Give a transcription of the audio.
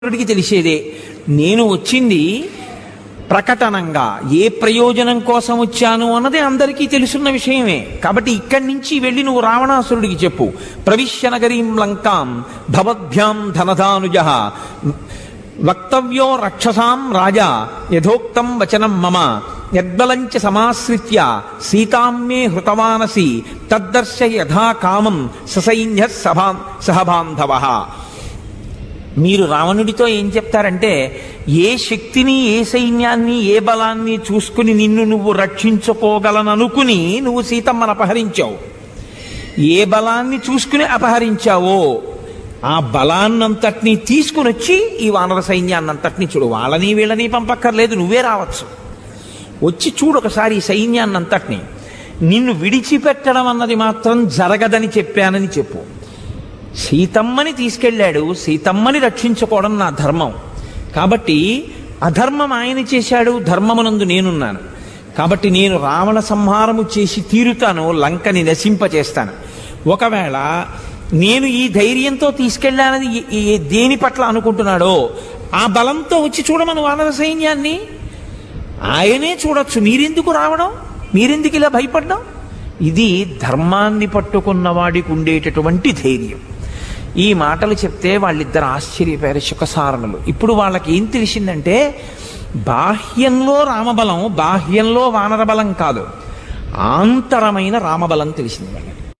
వానరుడికి తెలిసేదే నేను వచ్చింది ప్రకటనంగా ఏ ప్రయోజనం కోసం వచ్చాను అన్నది అందరికీ తెలుసున్న విషయమే కాబట్టి ఇక్కడి నుంచి వెళ్ళి నువ్వు రావణాసురుడికి చెప్పు ప్రవిశ్య నగరీం లంకాం భవద్భ్యాం ధనధానుజ వక్తవ్యో రక్షసాం రాజా యథోక్తం వచనం మమ యద్బలంచ సమాశ్రిత్య సీతాం మే హృతవానసి తద్దర్శ యథా కామం ససైన్య సభా సహబాంధవ మీరు రావణుడితో ఏం చెప్తారంటే ఏ శక్తిని ఏ సైన్యాన్ని ఏ బలాన్ని చూసుకుని నిన్ను నువ్వు రక్షించుకోగలననుకుని నువ్వు సీతమ్మను అపహరించావు ఏ బలాన్ని చూసుకుని అపహరించావో ఆ బలాన్నంతటినీ తీసుకుని వచ్చి ఈ వానర సైన్యాన్నంతటినీ చూడు వాళ్ళని వీళ్ళని పంపక్కర్లేదు నువ్వే రావచ్చు వచ్చి చూడు ఒకసారి ఈ సైన్యాన్నంతటినీ నిన్ను విడిచిపెట్టడం అన్నది మాత్రం జరగదని చెప్పానని చెప్పు సీతమ్మని తీసుకెళ్ళాడు సీతమ్మని రక్షించుకోవడం నా ధర్మం కాబట్టి అధర్మం ఆయన చేశాడు ధర్మమునందు నేనున్నాను కాబట్టి నేను రావణ సంహారము చేసి తీరుతాను లంకని నశింపచేస్తాను ఒకవేళ నేను ఈ ధైర్యంతో తీసుకెళ్ళానని ఏ- ఏ- దేని పట్ల అనుకుంటున్నాడో ఆ బలంతో వచ్చి చూడమను వానర సైన్యాన్ని ఆయనే చూడొచ్చు మీరెందుకు రావడం మీరెందుకు ఇలా భయపడ్డం ఇది ధర్మాన్ని పట్టుకున్న వాడికి ఉండేటటువంటి ధైర్యం ఈ మాటలు చెప్తే వాళ్ళిద్దరు ఆశ్చర్యపోయారు శుకసారణలు ఇప్పుడు వాళ్ళకి ఏం తెలిసిందంటే బాహ్యంలో రామబలం బాహ్యంలో వానర బలం కాదు ఆంతరమైన రామబలం తెలిసింది వాళ్ళకి